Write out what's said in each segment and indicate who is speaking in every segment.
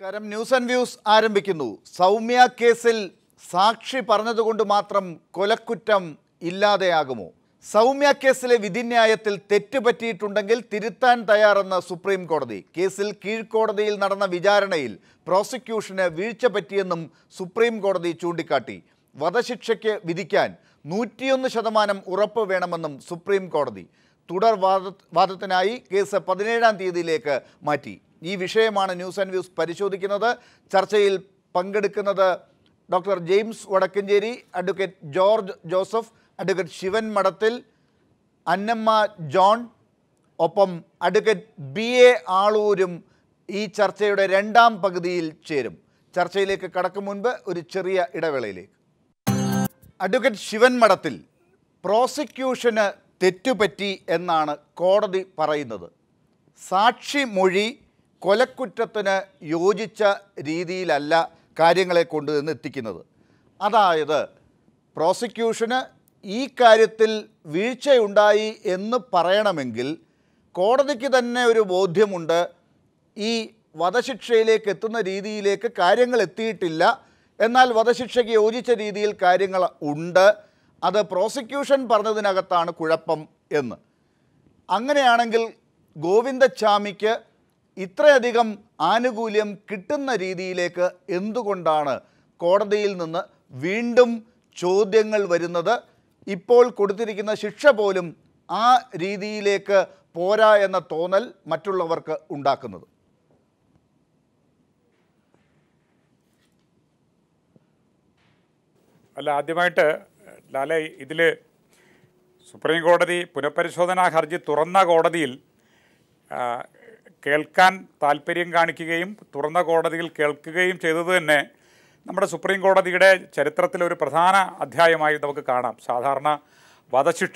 Speaker 1: നമസ്കാരം news and views ആരംഭിക്കുന്നു സൗമ്യ കേസിൽ സാക്ഷി പറഞ്ഞതുകൊണ്ട് മാത്രം കൊലക്കുറ്റം ഇല്ലാതെയാകുമോ സൗമ്യ കേസിലെ വിധിന്യായത്തിൽ തെറ്റുപറ്റിയിട്ടുണ്ടെങ്കിൽ തിരുത്താൻ തയ്യാറെന്ന് സുപ്രീം കോടതി കേസിൽ കീഴ്ക്കോടതിയിൽ നടന്ന വിചാരണയിൽ പ്രോസിക്യൂഷന് വീഴ്ച പറ്റിയെന്നും സുപ്രീം കോടതി ചൂണ്ടിക്കാട്ടി വധശിക്ഷയ്ക്ക് വിധിക്കാൻ നൂറ്റിയൊന്ന് ശതമാനം ഉറപ്പ് വേണമെന്നും സുപ്രീം കോടതി തുടർ വാദ വാദത്തിനായി കേസ് പതിനേഴാം തീയതിയിലേക്ക് മാറ്റി ഈ വിഷയമാണ് ന്യൂസ് ആൻഡ് വ്യൂസ് പരിശോധിക്കുന്നത് ചർച്ചയിൽ പങ്കെടുക്കുന്നത് doctor James Vadakkanchery advocate George Joseph advocate Sivan Madathil Annamma John ഒപ്പം അഡ്വക്കേറ്റ് ബി എ ആളൂരും ഈ ചർച്ചയുടെ രണ്ടാം പകുതിയിൽ ചേരും ചർച്ചയിലേക്ക് കടക്കും മുൻപ് ഒരു ചെറിയ ഇടവേളയിലേക്ക് അഡ്വക്കേറ്റ് ശിവൻ മഠത്തിൽ പ്രോസിക്യൂഷന് തെറ്റുപറ്റി എന്നാണ് കോടതി പറയുന്നത് സാക്ഷി മൊഴി കൊലക്കുറ്റത്തിന് യോജിച്ച രീതിയിലല്ല കാര്യങ്ങളെ കൊണ്ടുവന്ന് എത്തിക്കുന്നത് അതായത് പ്രോസിക്യൂഷന് ഈ കാര്യത്തിൽ വീഴ്ചയുണ്ടായി എന്ന് പറയണമെങ്കിൽ കോടതിക്ക് തന്നെ ഒരു ബോധ്യമുണ്ട് ഈ വധശിക്ഷയിലേക്ക് എത്തുന്ന രീതിയിലേക്ക് കാര്യങ്ങൾ എത്തിയിട്ടില്ല എന്നാൽ വധശിക്ഷയ്ക്ക് യോജിച്ച രീതിയിൽ കാര്യങ്ങൾ ഉണ്ട് അത് പ്രോസിക്യൂഷൻ പറഞ്ഞതിനകത്താണ് കുഴപ്പം എന്ന് അങ്ങനെയാണെങ്കിൽ ഗോവിന്ദച്ചാമിക്ക് ഇത്രയധികം ആനുകൂല്യം കിട്ടുന്ന രീതിയിലേക്ക് എന്തുകൊണ്ടാണ് കോടതിയിൽ നിന്ന് വീണ്ടും ചോദ്യങ്ങൾ വരുന്നത് ഇപ്പോൾ കൊടുത്തിരിക്കുന്ന ശിക്ഷ പോലും ആ രീതിയിലേക്ക് പോരാ എന്ന തോന്നൽ മറ്റുള്ളവർക്ക് ഉണ്ടാക്കുന്നത്
Speaker 2: അല്ല ആദ്യമായിട്ട് ലാലെ ഇതിൽ സുപ്രീം കോടതി പുനഃപരിശോധനാ ഹർജി തുറന്ന കോടതിയിൽ ആ, കേൾക്കാൻ താല്പര്യം കാണിക്കുകയും തുറന്ന കോടതിയിൽ കേൾക്കുകയും ചെയ്തത് തന്നെ നമ്മുടെ സുപ്രീം കോടതിയുടെ ചരിത്രത്തിലെ ഒരു പ്രധാന അധ്യായമായി നമുക്ക് കാണാം സാധാരണ വധശിക്ഷ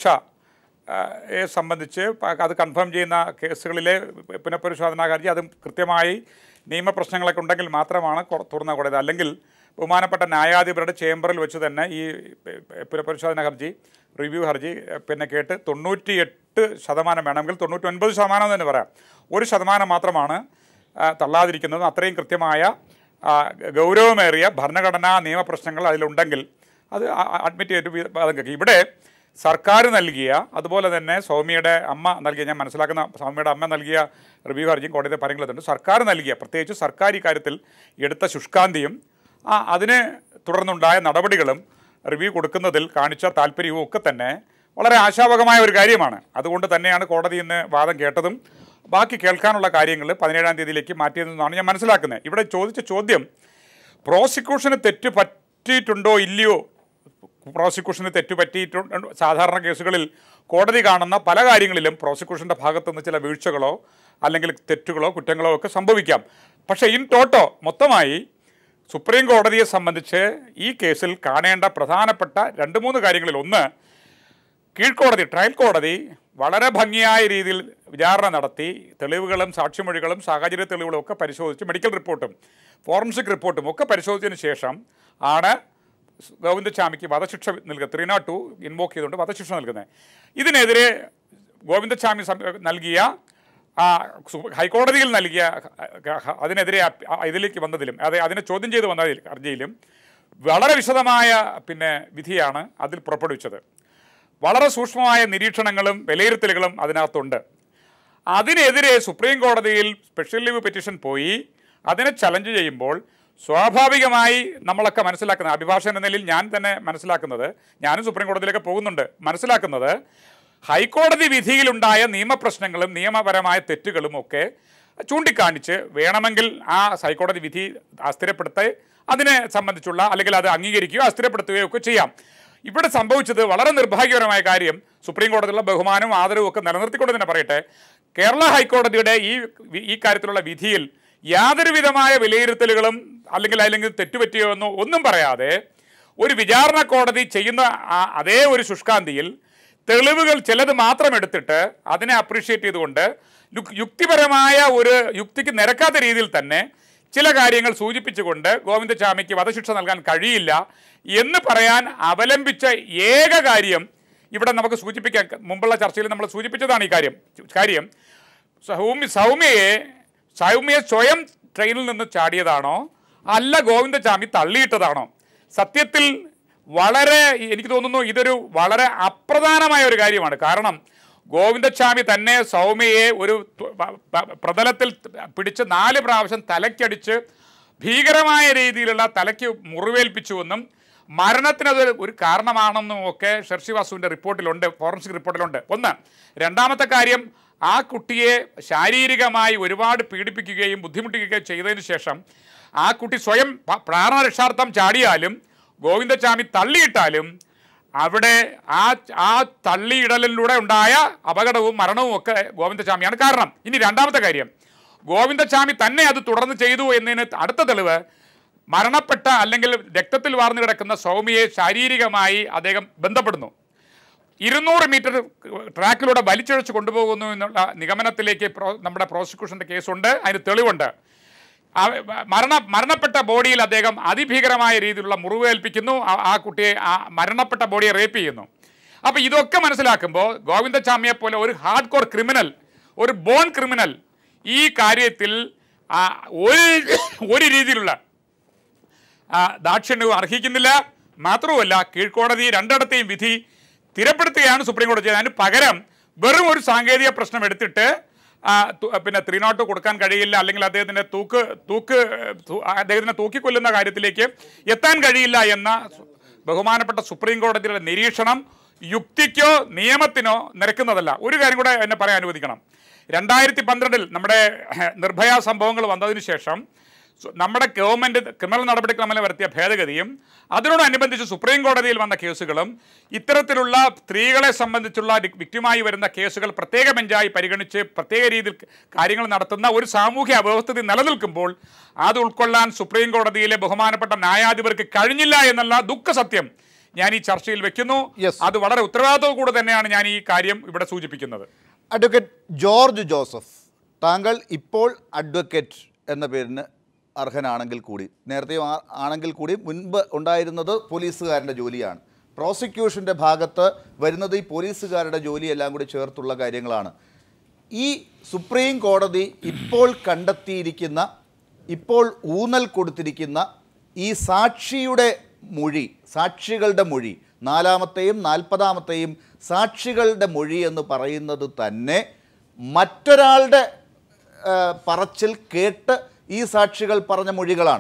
Speaker 2: ആ, യെ സംബന്ധിച്ച് പ- അത് കൺഫേം ചെയ്യുന്ന കേസുകളിലെ പുനഃപരിശോധനാ ഹർജി അതും കൃത്യമായി നിയമപ്രശ്നങ്ങളൊക്കെ ഉണ്ടെങ്കിൽ മാത്രമാണ് കൊ- തുറന്ന കോടതി അല്ലെങ്കിൽ ബഹുമാനപ്പെട്ട ന്യായാധിപരുടെ ചേംബറിൽ വെച്ച് തന്നെ ഈ പുനഃപരിശോധന ഹർജി റിവ്യൂ ഹർജി എ, പിന്നെ കേട്ട് തൊണ്ണൂറ്റി എട്ട് ശതമാനം വേണമെങ്കിൽ തൊണ്ണൂറ്റി ഒൻപത് ശതമാനം എന്ന് തന്നെ പറയാം ഒരു ശതമാനം മാത്രമാണ് ആ, തള്ളാതിരിക്കുന്നത് അത്രയും കൃത്യമായ ആ, ഗൗരവമേറിയ ഭരണഘടനാ നിയമപ്രശ്നങ്ങൾ അതിലുണ്ടെങ്കിൽ അത് അഡ്മിറ്റ് ചെയ്തിട്ട് വി- വാദം കേൾക്കും ഇവിടെ സർക്കാർ നൽകിയ അതുപോലെ തന്നെ സൗമ്യയുടെ അമ്മ നൽകിയ ഞാൻ മനസ്സിലാക്കുന്ന സൗമ്യയുടെ അമ്മ നൽകിയ റിവ്യൂ ഹർജിയും കോടതി പറയുന്നുണ്ട് സർക്കാർ നൽകിയ പ്രത്യേകിച്ച് സർക്കാർ ഈ കാര്യത്തിൽ എടുത്ത ശുഷ്കാന്തിയും ആ അതിന് തുടർന്നുണ്ടായ നടപടികളും റിവ്യൂ കൊടുക്കുന്നതിൽ കാണിച്ച താല്പര്യവും ഒക്കെ തന്നെ വളരെ ആശാവകമായ ഒരു കാര്യമാണ് അതുകൊണ്ട് തന്നെയാണ് കോടതി ഇന്ന് വാദം കേട്ടതും ബാക്കി കേൾക്കാനുള്ള കാര്യങ്ങൾ പതിനേഴാം തീയതിയിലേക്ക് മാറ്റിയതെന്നാണ് ഞാൻ മനസ്സിലാക്കുന്നത് ഇവിടെ ചോദിച്ച ചോദ്യം പ്രോസിക്യൂഷന് തെറ്റ് പറ്റിയിട്ടുണ്ടോ ഇല്ലയോ പ്രോസിക്യൂഷന് തെറ്റ് പറ്റിയിട്ടുണ്ട് സാധാരണ കേസുകളിൽ കോടതി കാണുന്ന പല കാര്യങ്ങളിലും പ്രോസിക്യൂഷൻ്റെ ഭാഗത്തുനിന്ന് ചില വീഴ്ചകളോ അല്ലെങ്കിൽ തെറ്റുകളോ കുറ്റങ്ങളോ ഒക്കെ സംഭവിക്കാം പക്ഷേ ഇൻ ടോട്ടോ മൊത്തമായി സുപ്രീം കോടതിയെ സംബന്ധിച്ച് ഈ കേസിൽ കാണേണ്ട പ്രധാനപ്പെട്ട രണ്ട് മൂന്ന് കാര്യങ്ങളിൽ ഒന്ന് കീഴ്ക്കോടതി ട്രയൽ കോടതി വളരെ ഭംഗിയായ രീതിയിൽ വിചാരണ നടത്തി തെളിവുകളും സാക്ഷിമൊഴികളും സാഹചര്യ തെളിവുകളും ഒക്കെ പരിശോധിച്ച് മെഡിക്കൽ റിപ്പോർട്ടും ഫോറൻസിക് റിപ്പോർട്ടും ഒക്കെ പരിശോധിച്ചതിന് ശേഷം ആണ് ഗോവിന്ദസ്വാമിക്ക് വധശിക്ഷ നൽകുക ത്രീ നോട്ട് ടു ഇൻവോക്ക് ചെയ്തുകൊണ്ട് വധശിക്ഷ നൽകുന്നത് ഇതിനെതിരെ ഗോവിന്ദസ്വാമി സം- നൽകിയ ആ, സു- ഹൈക്കോടതിയിൽ നൽകിയ ഹ- ഹ- അതിനെതിരെ അപ്പ- ആ, ഇതിലേക്ക് വന്നതിലും അതെ അതിനെ ചോദ്യം ചെയ്ത് വന്നതിൽ ഹർജിയിലും വളരെ വിശദമായ പിന്നെ വിധിയാണ് അതിൽ പുറപ്പെടുവിച്ചത് വളരെ സൂക്ഷ്മമായ നിരീക്ഷണങ്ങളും വിലയിരുത്തലുകളും അതിനകത്തുണ്ട് അതിനെതിരെ സുപ്രീം കോടതിയിൽ സ്പെഷ്യൽ ലീവ് പെറ്റീഷൻ പോയി അതിനെ ചലഞ്ച് ചെയ്യുമ്പോൾ സ്വാഭാവികമായി നമ്മളൊക്കെ മനസ്സിലാക്കുന്ന അഭിഭാഷകൻ എന്ന നിലയിൽ ഞാൻ തന്നെ മനസ്സിലാക്കുന്നത് ഞാനും സുപ്രീം കോടതിയിലേക്ക് പോകുന്നുണ്ട് മനസ്സിലാക്കുന്നത് ഹൈക്കോടതി വിധിയിലുണ്ടായ നിയമപ്രശ്നങ്ങളും നിയമപരമായ തെറ്റുകളും ഒക്കെ ചൂണ്ടിക്കാണിച്ച് വേണമെങ്കിൽ ആ ഹൈക്കോടതി വിധി അസ്ഥിരപ്പെടുത്തി അതിനെ സംബന്ധിച്ചുള്ള അല്ലെങ്കിൽ അത് അംഗീകരിക്കുകയോ അസ്ഥിരപ്പെടുത്തുകയോ ഒക്കെ ചെയ്യാം ഇവിടെ സംഭവിച്ചത് വളരെ നിർഭാഗ്യകരമായ കാര്യം സുപ്രീം കോടതിയുള്ള ബഹുമാനവും ആദരവും ഒക്കെ നിലനിർത്തിക്കൊണ്ട് തന്നെ പറയട്ടെ കേരള ഹൈക്കോടതിയുടെ ഈ വി- ഈ കാര്യത്തിലുള്ള വിധിയിൽ യാതൊരു വിധമായ വിലയിരുത്തലുകളും അല്ലെങ്കിൽ അല്ലെങ്കിൽ തെറ്റുപറ്റിയോ എന്നോ ഒന്നും പറയാതെ ഒരു വിചാരണ കോടതി ചെയ്യുന്ന ആ- അതേ ഒരു ശുഷ്കാന്തിയിൽ തെളിവുകൾ ചിലത് മാത്രം എടുത്തിട്ട് അതിനെ അപ്രീഷിയേറ്റ് ചെയ്തുകൊണ്ട് യു- യുക്തിപരമായ ഒരു യുക്തിക്ക് നിരക്കാത്ത രീതിയിൽ തന്നെ ചില കാര്യങ്ങൾ സൂചിപ്പിച്ചുകൊണ്ട് ഗോവിന്ദചാമിക്ക് വധശിക്ഷ നൽകാൻ കഴിയില്ല എന്ന് പറയാൻ അവലംബിച്ച ഏക കാര്യം ഇവിടെ നമുക്ക് സൂചിപ്പിക്കാൻ മുമ്പുള്ള ചർച്ചയിൽ നമ്മൾ സൂചിപ്പിച്ചതാണ് ഈ കാര്യം കാര്യം സൗമ്യ സൗമ്യയെ സൗമ്യ സ്വയം ട്രെയിനിൽ നിന്ന് ചാടിയതാണോ അല്ല ഗോവിന്ദചാമി തള്ളിയിട്ടതാണോ സത്യത്തിൽ വളരെ എനിക്ക് തോന്നുന്നു ഇതൊരു വളരെ അപ്രധാനമായ ഒരു കാര്യമാണ് കാരണം ഗോവിന്ദസ്വാമി തന്നെ സൗമ്യയെ ഒരു തു- പ- പ- പ്രതലത്തിൽ പിടിച്ച് നാല് പ്രാവശ്യം തലയ്ക്കടിച്ച് ഭീകരമായ രീതിയിലുള്ള തലയ്ക്ക് മുറിവേൽപ്പിച്ചുവെന്നും മരണത്തിനത് ഒരു കാരണമാണെന്നും ഒക്കെ ഷർഷി വാസുവിൻ്റെ റിപ്പോർട്ടിലുണ്ട് ഫോറൻസിക് റിപ്പോർട്ടിലുണ്ട് ഒന്ന് രണ്ടാമത്തെ കാര്യം ആ കുട്ടിയെ ശാരീരികമായി ഒരുപാട് പീഡിപ്പിക്കുകയും ബുദ്ധിമുട്ടിക്കുകയും ചെയ്തതിന് ശേഷം ആ കുട്ടി സ്വയം പ- പ്രാണരക്ഷാർത്ഥം ചാടിയാലും ഗോവിന്ദസ്വാമി തള്ളിയിട്ടാലും അവിടെ ആ ആ തള്ളിയിടലിലൂടെ ഉണ്ടായ അപകടവും മരണവും ഒക്കെ ഗോവിന്ദസ്വാമിയാണ് കാരണം ഇനി രണ്ടാമത്തെ കാര്യം ഗോവിന്ദസ്വാമി തന്നെ അത് തുടർന്ന് ചെയ്തു എന്നതിന് അടുത്ത തെളിവ് മരണപ്പെട്ട അല്ലെങ്കിൽ രക്തത്തിൽ വാർന്നു കിടക്കുന്ന സൗമ്യയെ ശാരീരികമായി അദ്ദേഹം ബന്ധപ്പെടുന്നു ഇരുന്നൂറ് മീറ്റർ ട്രാക്കിലൂടെ വലിച്ചിഴച്ച് കൊണ്ടുപോകുന്നു എന്നുള്ള നിഗമനത്തിലേക്ക് പ്രോ നമ്മുടെ പ്രോസിക്യൂഷൻ്റെ കേസുണ്ട് അതിന് തെളിവുണ്ട് ആ മരണ മരണപ്പെട്ട ബോഡിയിൽ അദ്ദേഹം അതിഭീകരമായ രീതിയിലുള്ള മുറിവേൽപ്പിക്കുന്നു ആ- ആ കുട്ടിയെ ആ മരണപ്പെട്ട ബോഡിയെ റേപ്പ് ചെയ്യുന്നു അപ്പോൾ ഇതൊക്കെ മനസ്സിലാക്കുമ്പോൾ ഗോവിന്ദചാമിയെ പോലെ ഒരു ഹാർഡ് കോർ ക്രിമിനൽ ഒരു ബോൺ ക്രിമിനൽ ഈ കാര്യത്തിൽ ആ, ഒരു ഒരു രീതിയിലുള്ള ആ, ദാക്ഷിണ്യവും അർഹിക്കുന്നില്ല മാത്രവുമല്ല കീഴ്ക്കോടതി രണ്ടിടത്തെയും വിധി സ്ഥിരപ്പെടുത്തുകയാണ് സുപ്രീം കോടതി ചെയ്തത് അതിന് പകരം വെറും ഒരു സാങ്കേതിക പ്രശ്നം എടുത്തിട്ട് ആ, തു- പിന്നെ ത്രീ നോട്ട് കൊടുക്കാൻ കഴിയില്ല അല്ലെങ്കിൽ അദ്ദേഹത്തിൻ്റെ തൂക്ക് തൂക്ക് തു- അദ്ദേഹത്തിനെ തൂക്കിക്കൊല്ലുന്ന കാര്യത്തിലേക്ക് എത്താൻ കഴിയില്ല എന്ന സു- ബഹുമാനപ്പെട്ട സുപ്രീം കോടതിയുടെ നിരീക്ഷണം യുക്തിക്കോ നിയമത്തിനോ നിരക്കുന്നതല്ല ഒരു കാര്യം കൂടെ എന്നെ പറയാൻ അനുവദിക്കണം രണ്ടായിരത്തി പന്ത്രണ്ടിൽ നമ്മുടെ നിർഭയ സംഭവങ്ങൾ വന്നതിന് ശേഷം സു- നമ്മുടെ ഗവൺമെൻറ് ക്രിമിനൽ നടപടിക്രമങ്ങൾ വരുത്തിയ ഭേദഗതിയും അതിനോടനുബന്ധിച്ച് സുപ്രീം കോടതിയിൽ വന്ന കേസുകളും ഇത്തരത്തിലുള്ള സ്ത്രീകളെ സംബന്ധിച്ചുള്ള ഡി- വിക്ടിമായി വരുന്ന കേസുകൾ പ്രത്യേക ബെഞ്ചായി പരിഗണിച്ച് പ്രത്യേക രീതിയിൽ കാര്യങ്ങൾ നടത്തുന്ന ഒരു സാമൂഹ്യ വ്യവസ്ഥിതി നിലനിൽക്കുമ്പോൾ അത് ഉൾക്കൊള്ളാൻ സുപ്രീം കോടതിയിലെ ബഹുമാനപ്പെട്ട ന്യായാധിപർക്ക് കഴിഞ്ഞില്ല എന്നുള്ള ദുഃഖസത്യം ഞാൻ ഈ ചർച്ചയിൽ വെക്കുന്നു
Speaker 1: Yes.
Speaker 2: അത് വളരെ ഉത്തരവാദിത്വം കൂടെ തന്നെയാണ് ഞാൻ ഈ കാര്യം ഇവിടെ സൂചിപ്പിക്കുന്നത്
Speaker 1: അഡ്വക്കേറ്റ് ജോർജ് ജോസഫ് താങ്കൾ ഇപ്പോൾ അഡ്വക്കേറ്റ് എന്ന പേരിന് അർഹനാണെങ്കിൽ കൂടി നേരത്തെ ആ- ആണെങ്കിൽ കൂടി മുൻപ് ഉണ്ടായിരുന്നത് പോലീസുകാരൻ്റെ ജോലിയാണ് പ്രോസിക്യൂഷൻ്റെ ഭാഗത്ത് വരുന്നത് ഈ പോലീസുകാരുടെ ജോലിയെല്ലാം കൂടി ചേർത്തുള്ള കാര്യങ്ങളാണ് ഈ സുപ്രീം കോടതി ഇപ്പോൾ കണ്ടെത്തിയിരിക്കുന്ന ഇപ്പോൾ ഊന്നൽ കൊടുത്തിരിക്കുന്ന ഈ സാക്ഷിയുടെ മൊഴി സാക്ഷികളുടെ മൊഴി നാലാമത്തെയും നാൽപ്പതാമത്തെയും സാക്ഷികളുടെ മൊഴി എന്ന് പറയുന്നത് തന്നെ മറ്റൊരാളുടെ ആ, പറച്ചിൽ കേട്ട് ഈ സാക്ഷികൾ പറഞ്ഞ മൊഴികളാണ്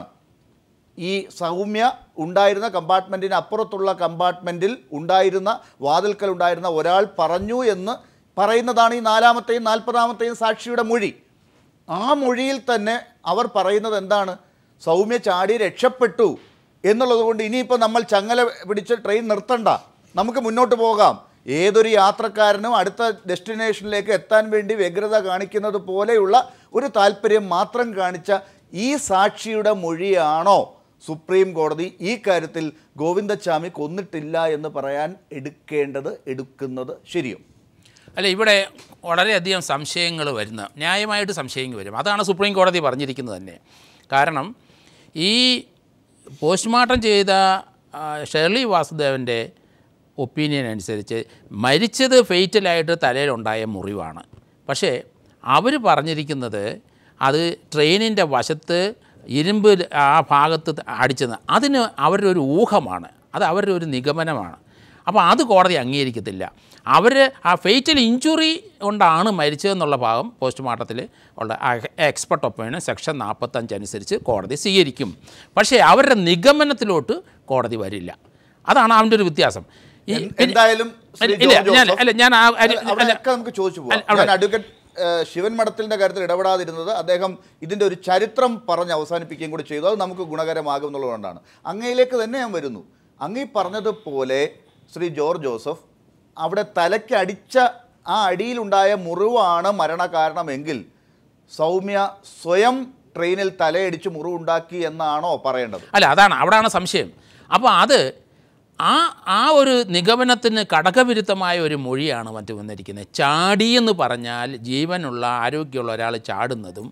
Speaker 1: ഈ സൗമ്യ ഉണ്ടായിരുന്ന കമ്പാർട്ട്മെൻറ്റിന് അപ്പുറത്തുള്ള കമ്പാർട്ട്മെൻറ്റിൽ ഉണ്ടായിരുന്ന വാതിൽക്കൽ ഉണ്ടായിരുന്ന ഒരാൾ പറഞ്ഞു എന്ന് പറയുന്നതാണ് ഈ നാലാമത്തെയും നാൽപ്പതാമത്തെയും സാക്ഷിയുടെ മൊഴി ആ മൊഴിയിൽ തന്നെ അവർ പറയുന്നത് എന്താണ് സൗമ്യ ചാടി രക്ഷപ്പെട്ടു എന്നുള്ളത് കൊണ്ട് ഇനിയിപ്പോൾ നമ്മൾ ചങ്ങല പിടിച്ച് ട്രെയിൻ നിർത്തണ്ട നമുക്ക് മുന്നോട്ട് പോകാം ഏതൊരു യാത്രക്കാരനും അടുത്ത ഡെസ്റ്റിനേഷനിലേക്ക് എത്താൻ വേണ്ടി വ്യഗ്രത കാണിക്കുന്നത് പോലെയുള്ള ഒരു താല്പര്യം മാത്രം കാണിച്ച ഈ സാക്ഷിയുടെ മൊഴിയാണോ സുപ്രീം കോടതി ഈ കാര്യത്തിൽ ഗോവിന്ദച്ചാമി കൊന്നിട്ടില്ല എന്ന് പറയാൻ എടുക്കേണ്ടത് എടുക്കുന്നത് ശരിയോ
Speaker 3: അല്ല ഇവിടെ വളരെയധികം സംശയങ്ങൾ വരുന്ന ന്യായമായിട്ട് സംശയങ്ങൾ വരും അതാണ് സുപ്രീം കോടതി പറഞ്ഞിരിക്കുന്നത് തന്നെ കാരണം ഈ പോസ്റ്റ്മോർട്ടം ചെയ്ത ആ, ഷേർലി വാസുദേവൻ്റെ ഒപ്പീനിയൻ അനുസരിച്ച് മരിച്ചത് ഫെയ്റ്റലായിട്ട് തലയിലുണ്ടായ മുറിവാണ് പക്ഷേ അവർ പറഞ്ഞിരിക്കുന്നത് അത് ട്രെയിനിൻ്റെ വശത്ത് ഇരുമ്പ് ആ ഭാഗത്ത് അടിച്ചത് അതിന് അവരുടെ ഒരു ഊഹമാണ് അത് അവരുടെ ഒരു നിഗമനമാണ് അപ്പോൾ അത് കോടതി അംഗീകരിക്കത്തില്ല അവർ ആ ഫെയ്റ്റൽ ഇഞ്ചുറി കൊണ്ടാണ് മരിച്ചതെന്നുള്ള ഭാഗം പോസ്റ്റ്മോർട്ടത്തിൽ ഉള്ള എക്സ്പെർട്ട് ഒപ്പീനിയൻ സെക്ഷൻ നാൽപ്പത്തഞ്ച് അനുസരിച്ച് കോടതി സ്വീകരിക്കും പക്ഷേ അവരുടെ നിഗമനത്തിലോട്ട് കോടതി വരില്ല അതാണ് അവൻ്റെ ഒരു വ്യത്യാസം ഈ
Speaker 1: എൻ- എന്തായാലും ശ്രീ
Speaker 3: ഇല്ല
Speaker 1: ജോർജ്
Speaker 3: ഞാൻ
Speaker 1: ജോസഫ്
Speaker 3: അല്ല ഞാൻ ആ
Speaker 1: അല്ല,
Speaker 3: അല്ല,
Speaker 1: അവിടെയൊക്കെ നമുക്ക് ചോദിച്ചു പോകാം
Speaker 3: അല്ല, അവിടെ-
Speaker 1: ഞാൻ അഡ്വക്കേറ്റ് ഏഹ്, ശിവൻ മഠത്തിന്റെ കാര്യത്തിൽ ഇടപെടാതിരുന്നത് അദ്ദേഹം ഇതിന്റെ ഒരു ചരിത്രം പറഞ്ഞ് അവസാനിപ്പിക്കുകയും കൂടി ചെയ്തു അത് നമുക്ക് ഗുണകരമാകും എന്നുള്ളതുകൊണ്ടാണ് അങ്ങയിലേക്ക് തന്നെ ഞാൻ വരുന്നു അങ്ങ് ഈ പറഞ്ഞതുപോലെ ശ്രീ ജോർജ് ജോസഫ് അവിടെ തലയ്ക്ക് അടിച്ച ആ അടിയിലുണ്ടായ മുറിവാണ് മരണകാരണമെങ്കിൽ സൗമ്യ സ്വയം ട്രെയിനിൽ തലയടിച്ച് മുറിവുണ്ടാക്കി എന്നാണോ പറയേണ്ടത്
Speaker 3: അല്ല അതാണ് അവിടെയാണ് സംശയം അപ്പോൾ അത് ആ ആ ഒരു നിഗമനത്തിന് കടകവിരുദ്ധമായ ഒരു മൊഴിയാണ് മറ്റു വന്നിരിക്കുന്നത് ചാടി എന്ന് പറഞ്ഞാൽ ജീവനുള്ള ആരോഗ്യമുള്ള ഒരാൾ ചാടുന്നതും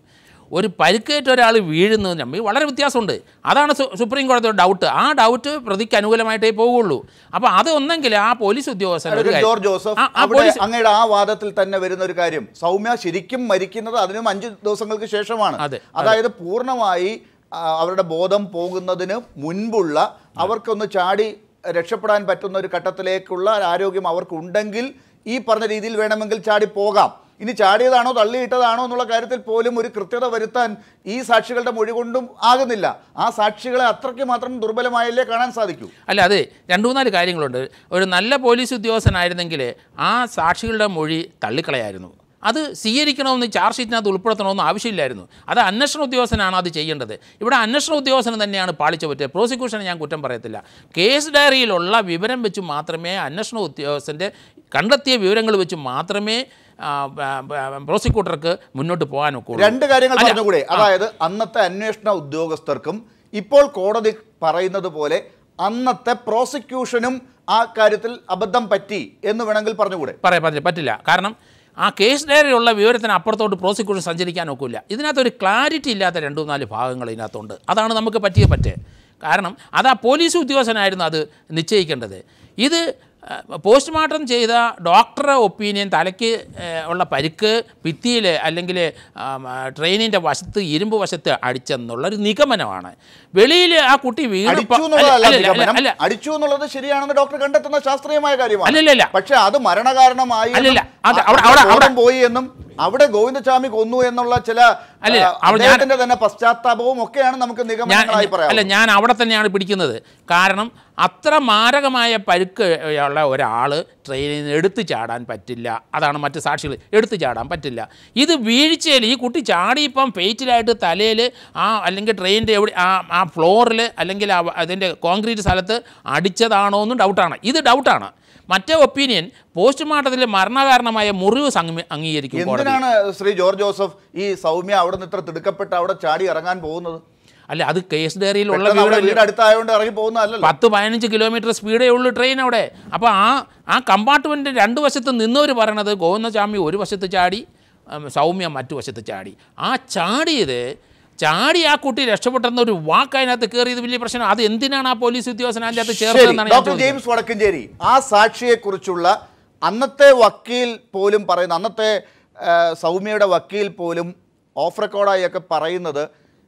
Speaker 3: ഒരു പരിക്കേറ്റ ഒരാൾ വീഴുന്നതും തമ്മിൽ വളരെ വ്യത്യാസമുണ്ട് അതാണ് സു- സുപ്രീം കോടതിയുടെ ഡൗട്ട് ആ ഡൗട്ട് പ്രതിക്ക് അനുകൂലമായിട്ടേ പോവുള്ളൂ അപ്പോൾ അത് ഒന്നെങ്കിൽ ആ പോലീസ് ഉദ്യോഗസ്ഥൻ ഒരു
Speaker 1: അഡ്വക്കേറ്റ്
Speaker 3: കാര്യം-
Speaker 1: ജോർജ് ജോസഫ്
Speaker 3: ആ- ആ
Speaker 1: അവിടെ
Speaker 3: പോലീസ്
Speaker 1: അങ്ങയുടെ ആ വാദത്തിൽ തന്നെ വരുന്ന ഒരു കാര്യം സൗമ്യ ശരിക്കും മരിക്കുന്നത് അതിനും അഞ്ച് ദിവസങ്ങൾക്ക് ശേഷമാണ്
Speaker 3: അതെ,
Speaker 1: അതായത് പൂർണ്ണമായി ആ, അവരുടെ ബോധം പോകുന്നതിന് മുൻപുള്ള അവർക്കൊന്ന് ചാടി രക്ഷപ്പെടാൻ പറ്റുന്ന ഒരു ഘട്ടത്തിലേക്കുള്ള ആരോഗ്യം അവർക്കുണ്ടെങ്കിൽ ഈ പറഞ്ഞ രീതിയിൽ വേണമെങ്കിൽ ചാടി പോകാം ഇനി ചാടിയതാണോ തള്ളിയിട്ടതാണോ എന്നുള്ള കാര്യത്തിൽ പോലും ഒരു കൃത്യത വരുത്താൻ ഈ സാക്ഷികളുടെ മൊഴി കൊണ്ടും ആകുന്നില്ല ആ സാക്ഷികളെ അത്രയ്ക്ക് മാത്രം ദുർബലമായല്ലേ കാണാൻ സാധിക്കൂ
Speaker 3: അല്ല അതെ രണ്ട് മൂന്നാല് കാര്യങ്ങളുണ്ട് ഒരു നല്ല പോലീസ് ഉദ്യോഗസ്ഥനായിരുന്നെങ്കിൽ ആ സാക്ഷികളുടെ മൊഴി തള്ളിക്കളയായിരുന്നു അത് സ്വീകരിക്കണമെന്ന് ചാർജ് ഷീറ്റിനകത്ത് ഉൾപ്പെടുത്തണമെന്ന് ആവശ്യമില്ലായിരുന്നു അത് അന്വേഷണ ഉദ്യോഗസ്ഥനാണ് അത് ചെയ്യേണ്ടത് ഇവിടെ അന്വേഷണ ഉദ്യോഗസ്ഥന് തന്നെയാണ് പാളിച്ച പറ്റുക പ്രോസിക്യൂഷനെ ഞാൻ കുറ്റം പറയത്തില്ല കേസ് ഡയറിയിലുള്ള വിവരം വെച്ച് മാത്രമേ അന്വേഷണ ഉദ്യോഗസ്ഥൻ്റെ കണ്ടെത്തിയ വിവരങ്ങൾ വെച്ച് മാത്രമേ ആ, ആ, ആ, പ്രോസിക്യൂട്ടർക്ക് മുന്നോട്ട് പോകാൻ ഒക്കുള്ളൂ
Speaker 1: രണ്ട് കാര്യങ്ങൾ
Speaker 3: അല്ല,
Speaker 1: പറഞ്ഞുകൂടെ അതായത് അന്നത്തെ അന്വേഷണ ഉദ്യോഗസ്ഥർക്കും ഇപ്പോൾ കോടതി പറയുന്നത് പോലെ അന്നത്തെ പ്രോസിക്യൂഷനും ആ കാര്യത്തിൽ അബദ്ധം പറ്റി എന്ന് വേണമെങ്കിൽ പറഞ്ഞുകൂടെ
Speaker 3: പറയാൻ പറ്റില്ല പറ്റില്ല കാരണം ആ കേസ് ഡയറിയുള്ള വിവരത്തിന് അപ്പുറത്തോട്ട് പ്രോസിക്യൂഷൻ സഞ്ചരിക്കാൻ ഒക്കില്ല ഇതിനകത്തൊരു ക്ലാരിറ്റി ഇല്ലാത്ത രണ്ട് മൂന്നാല് ഭാഗങ്ങൾ ഇതിനകത്തുണ്ട് അതാണ് നമുക്ക് പറ്റിയ പറ്റേ കാരണം അത് ആ പോലീസ് ഉദ്യോഗസ്ഥനായിരുന്നു അത് നിശ്ചയിക്കേണ്ടത് ഇത് പോസ്റ്റ്മോർട്ടം ചെയ്ത ഡോക്ടറെ ഒപ്പീനിയൻ തലയ്ക്ക് ഏഹ്, ഉള്ള പരിക്ക് ഭിത്തിയിൽ അല്ലെങ്കിൽ ട്രെയിനിൻ്റെ വശത്ത് ഇരുമ്പ് വശത്ത് അടിച്ചെന്നുള്ളൊരു നിഗമനമാണ് വെളിയിൽ ആ കുട്ടി
Speaker 1: അടിച്ചു
Speaker 3: വീണപ്പോൾ
Speaker 1: എന്നുള്ളതല്ല
Speaker 3: അല്ല, അല്ല,
Speaker 1: നിഗമനം.
Speaker 3: അല്ല
Speaker 1: അടിച്ചു എന്നുള്ളത് ശരിയാണെന്ന് ഡോക്ടർ കണ്ടെത്തുന്ന ശാസ്ത്രീയമായ കാര്യമാണ്
Speaker 3: അല്ലല്ലല്ല.
Speaker 1: പക്ഷെ അത് മരണകാരണമായി എന്നും,
Speaker 3: അല്ലല്ല. അത്
Speaker 1: അ-
Speaker 3: അവിടെ-
Speaker 1: അവിടെ
Speaker 3: അവിടെ-
Speaker 1: ബോധം പോയി എന്നും അവിടെ ഗോവിന്ദസ്വാമി കൊന്നു എന്നുള്ള ചില
Speaker 3: അല്ലല്ല,
Speaker 1: ആ,
Speaker 3: അവിടെ ഞാൻ-
Speaker 1: അദ്ദേഹത്തിന്റെ തന്നെ പശ്ചാത്താപവും ഒക്കെയാണ് നമുക്ക്
Speaker 3: ഞാൻ
Speaker 1: നിഗമനങ്ങളായി
Speaker 3: അല്ല
Speaker 1: പറയാം
Speaker 3: ഞാൻ അവിടെ തന്നെയാണ് പിടിക്കുന്നത് കാരണം അത്ര മാരകമായ പരുക്ക് ഉള്ള ഒരാൾ ട്രെയിനിൽ നിന്ന് എടുത്തു ചാടാൻ പറ്റില്ല അതാണ് മറ്റ് സാക്ഷികൾ എടുത്തു ചാടാൻ പറ്റില്ല ഇത് വീഴ്ചയിൽ ഈ കുട്ടി ചാടി ഇപ്പം ഫെയ്റ്റിലായിട്ട് തലയിൽ ആ അല്ലെങ്കിൽ ട്രെയിനിൻ്റെ എവിടെ ആ ആ ഫ്ലോറിൽ അല്ലെങ്കിൽ ആ അതിൻ്റെ കോൺക്രീറ്റ് സ്ഥലത്ത് അടിച്ചതാണോ എന്നും ഡൗട്ടാണ് ഇത് ഡൗട്ടാണ് മറ്റേ ഒപ്പീനിയൻ പോസ്റ്റ്മോർട്ടത്തിൽ മരണകാരണമായ മുറിവ് സംഗ- അംഗീകരിക്കും കോടതി
Speaker 1: എന്തിനാണ് ശ്രീ ജോർജ് ജോസഫ് ഈ സൗമ്യ അവിടെ നിന്ന് ഇത്ര തിടുക്കപ്പെട്ട് അവിടെ ചാടി ഇറങ്ങാൻ പോകുന്നത്
Speaker 3: അല്ല അത് കേസ് ഡയറിയിലുള്ള
Speaker 1: പെട്ടെന്ന് അവിടെ
Speaker 3: വിവരം
Speaker 1: വീട് അടുത്തായതുകൊണ്ട് ഇറങ്ങി പോകുന്നതല്ലല്ലോ
Speaker 3: പത്ത് പതിനഞ്ച് കിലോമീറ്റർ സ്പീഡേ ഉള്ളൂ ട്രെയിൻ അവിടെ അപ്പോൾ ആ ആ കമ്പാർട്ട്മെൻറ്റ് രണ്ട് വശത്ത് നിന്നവർ പറയണത് ഗോവിന്ദസ്വാമി ഒരു വശത്ത് ചാടി ഉം, സൗമ്യ മറ്റു വശത്ത് ചാടി ആ ചാടിയത് ചാടി ആ കുട്ടി രക്ഷപ്പെട്ടെന്ന ഒരു വാക്ക് അതിനകത്ത് കയറിയത് വലിയ പ്രശ്നം അത് എന്തിനാണ് ആ പോലീസ് ഉദ്യോഗസ്ഥൻ അതിൻ്റെ അകത്ത്
Speaker 1: ശരി
Speaker 3: ചേർത്തതെന്നാണ് ഞാൻ
Speaker 1: ഡോക്ടർ
Speaker 3: ചോദിക്കുന്നത്
Speaker 1: ജെയിംസ് വടക്കഞ്ചേരി ആ സാക്ഷിയെക്കുറിച്ചുള്ള അന്നത്തെ വക്കീൽ പോലും പറയുന്ന അന്നത്തെ ആ, സൗമ്യയുടെ വക്കീൽ പോലും ഓഫ് റെക്കോർഡായി ഒക്കെ പറയുന്നത്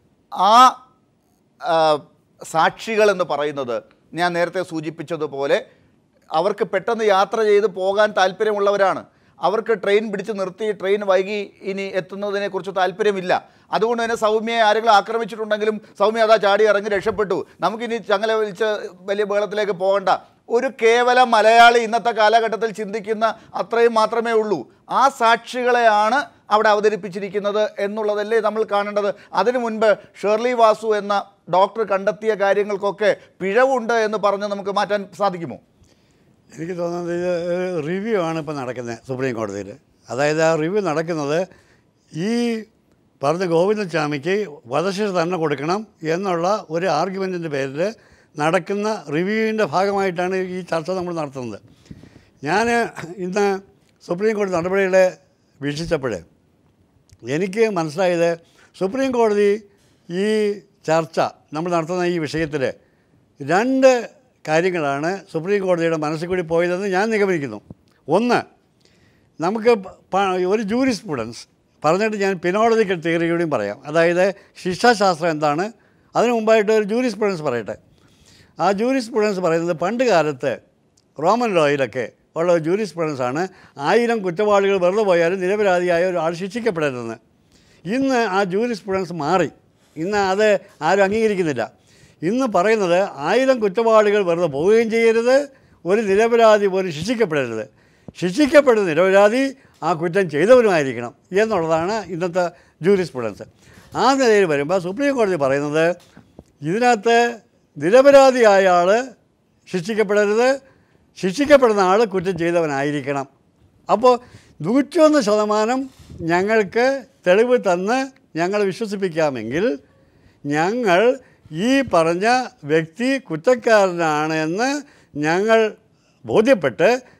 Speaker 1: ആ ആ, സാക്ഷികൾ എന്ന് പറയുന്നത് ഞാൻ നേരത്തെ സൂചിപ്പിച്ചതുപോലെ അവർക്ക് പെട്ടെന്ന് യാത്ര ചെയ്ത് പോകാൻ താല്പര്യമുള്ളവരാണ് അവർക്ക് ട്രെയിൻ പിടിച്ച് നിർത്തി ട്രെയിൻ വൈകി ഇനി എത്തുന്നതിനെക്കുറിച്ച് താല്പര്യമില്ല അതുകൊണ്ട് തന്നെ സൗമ്യയെ ആരെങ്കിലും ആക്രമിച്ചിട്ടുണ്ടെങ്കിലും സൗമ്യ അതാ ചാടി ഇറങ്ങി രക്ഷപ്പെട്ടു നമുക്കിനി ചങ്ങല വലിച്ച് വലിയ ബഹളത്തിലേക്ക് പോകണ്ട ഒരു കേവല മലയാളി ഇന്നത്തെ കാലഘട്ടത്തിൽ ചിന്തിക്കുന്ന അത്രയും മാത്രമേ ഉള്ളൂ ആ സാക്ഷികളെയാണ് അവിടെ അവതരിപ്പിച്ചിരിക്കുന്നത് എന്നുള്ളതല്ലേ നമ്മൾ കാണേണ്ടത് അതിനു മുൻപ് ഷേർലി വാസു എന്ന ഡോക്ടർ കണ്ടെത്തിയ കാര്യങ്ങൾക്കൊക്കെ പിഴവുണ്ട് എന്ന് പറഞ്ഞ് നമുക്ക് മാറ്റാൻ സാധിക്കുമോ
Speaker 4: എനിക്ക് തോന്നുന്നത് ഇത് റിവ്യൂ ആണ് ഇപ്പോൾ നടക്കുന്നത് സുപ്രീം കോടതിയിൽ അതായത് ആ റിവ്യൂ നടക്കുന്നത് ഈ പറഞ്ഞ ഗോവിന്ദസ്വാമിക്ക് വധശിക്ഷ തന്നെ കൊടുക്കണം എന്നുള്ള ഒരു ആർഗ്യുമെൻറ്റിൻ്റെ പേരിൽ നടക്കുന്ന റിവ്യൂവിൻ്റെ ഭാഗമായിട്ടാണ് ഈ ചർച്ച നമ്മൾ നടത്തുന്നത് ഞാൻ ഇന്ന് സുപ്രീം കോടതി നടപടികളെ വീക്ഷിച്ചപ്പോൾ എനിക്ക് മനസ്സിലായത് സുപ്രീം കോടതി ഈ ചർച്ച നമ്മൾ നടത്തുന്ന ഈ വിഷയത്തിൽ രണ്ട് കാര്യങ്ങളാണ് സുപ്രീം കോടതിയുടെ മനസ്സിൽ കൂടി പോയതെന്ന് ഞാൻ നിഗമനിക്കുന്നു ഒന്ന് നമുക്ക് പ- ഒരു ജൂറി സ്റ്റുഡൻസ് പറഞ്ഞിട്ട് ഞാൻ പിനോളജിക്കൽ തിയറി കൂടിയും പറയാം അതായത് ശിക്ഷാശാസ്ത്രം എന്താണ് അതിന് മുമ്പായിട്ട് ഒരു ജൂറി സ്റ്റുഡൻസ് പറയട്ടെ ആ ജൂറി സ്റ്റുഡൻസ് പറയുന്നത് പണ്ട് കാലത്ത് റോമൻ ലോയിലൊക്കെ ഉള്ള ജൂറി സ്റ്റുഡൻസ് ആണ് ആയിരം കുറ്റവാളികൾ വെറുതെ പോയാലും നിരപരാധിയായ ഒരാൾ ശിക്ഷിക്കപ്പെടരുതെന്ന് ഇന്ന് ആ ജൂറി സ്റ്റുഡൻസ് മാറി ഇന്ന് അത് ആരും അംഗീകരിക്കുന്നില്ല ഇന്ന് പറയുന്നത് ആയിരം കുറ്റവാളികൾ വെറുതെ പോവുകയും ചെയ്യരുത് ഒരു നിരപരാധി പോലും ശിക്ഷിക്കപ്പെടരുത് ശിക്ഷിക്കപ്പെടുന്ന നിരപരാധി ആ കുറ്റം ചെയ്തവരുമായിരിക്കണം എന്നുള്ളതാണ് ഇന്നത്തെ ജൂറി സ്റ്റുഡൻസ് ആ നിലയിൽ വരുമ്പോൾ സുപ്രീം കോടതി പറയുന്നത് ഇതിനകത്ത് നിരപരാധിയായ ആൾ ശിക്ഷിക്കപ്പെടരുത് ശിക്ഷിക്കപ്പെടുന്ന ആൾ കുറ്റം ചെയ്തവനായിരിക്കണം അപ്പോൾ നൂറ്റൊന്ന് ശതമാനം ഞങ്ങൾക്ക് തെളിവ് തന്ന് ഞങ്ങൾ വിശ്വസിപ്പിക്കാമെങ്കിൽ ഞങ്ങൾ ഈ പറഞ്ഞ വ്യക്തി കുറ്റക്കാരനാണ് എന്ന് ഞങ്ങൾ ബോധ്യപ്പെട്ട്